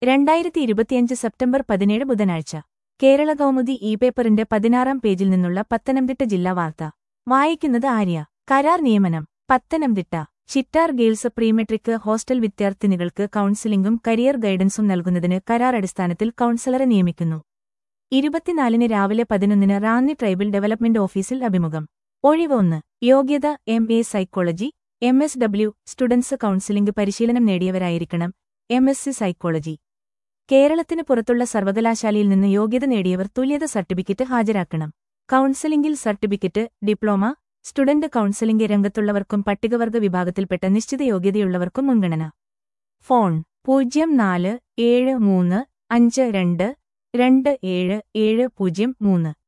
രണ്ടായിരത്തി ഇരുപത്തിയഞ്ച് സെപ്റ്റംബർ പതിനേഴ് ബുധനാഴ്ച കേരള കൗമുദി ഇ പേപ്പറിന്റെ പതിനാറാം പേജിൽ നിന്നുള്ള പത്തനംതിട്ട ജില്ലാ വാർത്ത വായിക്കുന്നത് ആര്യ കരാർ നിയമനം Pathanamthitta Chittar girls prematric hostel വിദ്യാർത്ഥിനികൾക്ക് കൗൺസിലിംഗും കരിയർ ഗൈഡൻസും നൽകുന്നതിന് കരാർ അടിസ്ഥാനത്തിൽ കൗൺസലറെ നിയമിക്കുന്നു ഇരുപത്തിനാലിന് രാവിലെ പതിനൊന്നിന് റാന്നി ട്രൈബൽ ഡെവലപ്മെന്റ് ഓഫീസിൽ അഭിമുഖം ഒഴിവ് ഒന്ന് യോഗ്യത M A psychology M S W students counselling പരിശീലനം നേടിയവരായിരിക്കണം എം എസ് സി സൈക്കോളജി കേരളത്തിന് പുറത്തുള്ള സർവകലാശാലയിൽ നിന്ന് യോഗ്യത നേടിയവർ തുല്യത സർട്ടിഫിക്കറ്റ് ഹാജരാക്കണം കൗൺസിലിംഗിൽ സർട്ടിഫിക്കറ്റ് ഡിപ്ലോമ സ്റ്റുഡന്റ് കൗൺസിലിംഗ് രംഗത്തുള്ളവർക്കും പട്ടികവർഗ വിഭാഗത്തിൽപ്പെട്ട നിശ്ചിത യോഗ്യതയുള്ളവർക്കും മുൻഗണന ഫോൺ പൂജ്യം നാല് ഏഴ് മൂന്ന് അഞ്ച് രണ്ട് രണ്ട് ഏഴ് ഏഴ് പൂജ്യം മൂന്ന്